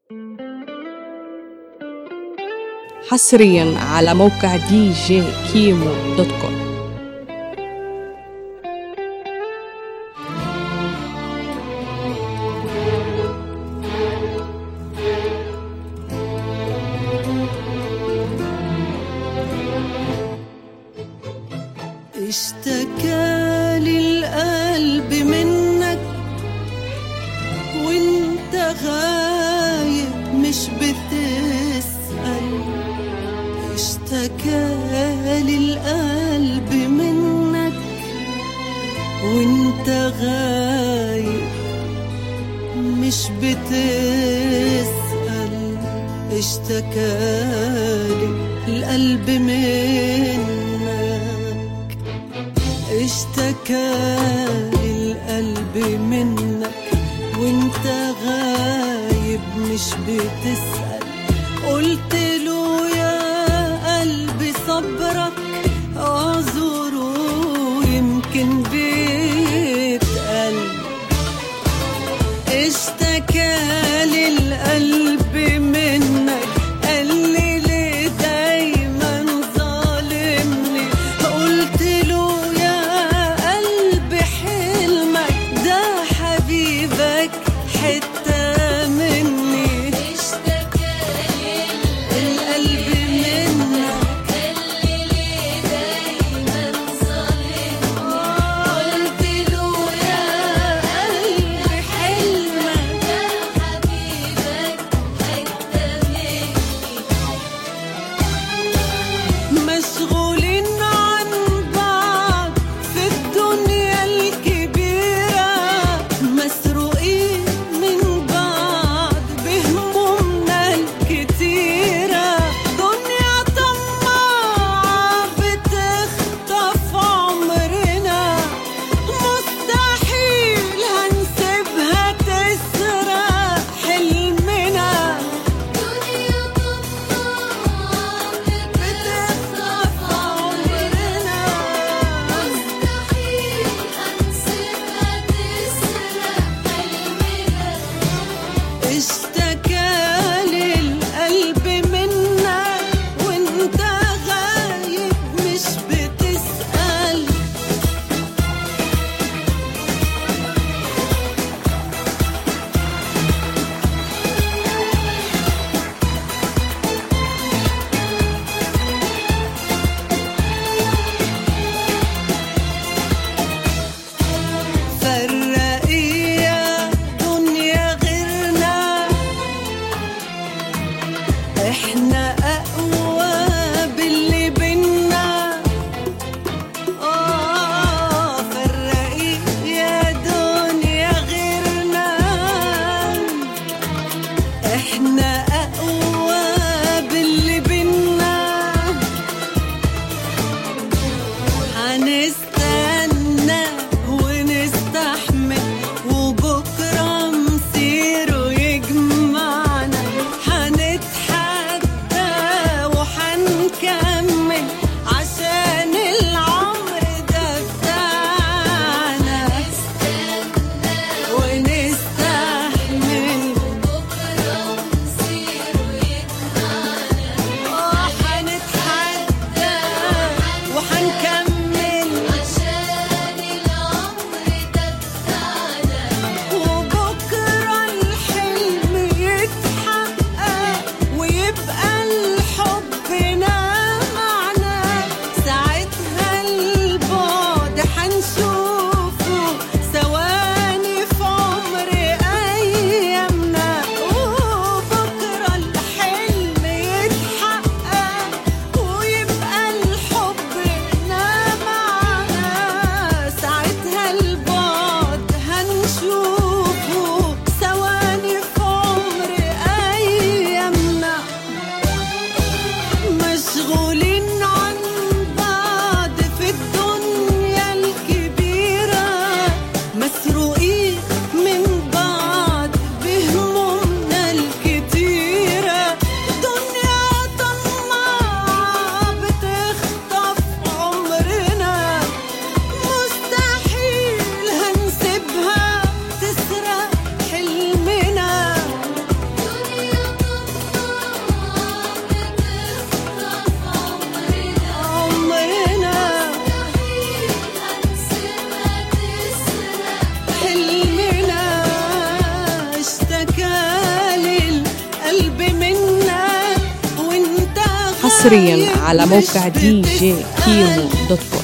حصريا على موقع دي جي كيمو دوت كوم اشتكى للقلب منك وانت غايب مش بتسأل اشتكى للقلب منك وانت غايب مش بتسأل اشتكى القلب منك اشتكى القلب منك وانت غايب مش بتسأل قلت له يا قلبي صبرك اعذره يمكن بيتقل اشتكى للقلب منك قال لي ليه دايما ظالمني قلت له يا قلبي حلمك ده حبيبك حتة مني القلب منك قلت له يا قلبي حلمك مشغولين عن بعض في الدنيا الكبيرة مسروقين من بعض بهمومنا الكتيرة دنيا طماعة بتخطف عمرنا مستحيل هنسيبها تسرق حلمنا بتخطف عمرنا اشتكى للقلب منك وانت غايب مش بتسأل فرقي يا دنيا غيرنا احنا اقوى باللي بينا اه فرقي يا دنيا غيرنا احنا اقوى باللي بينا هنستنى ونستحمل وبكرة مصيره يجمعنا هنتحدى وهنكمل عشان العمر ده بتاعنا ونستحمل حصريا على موقع دي جي كيمو دوت كوم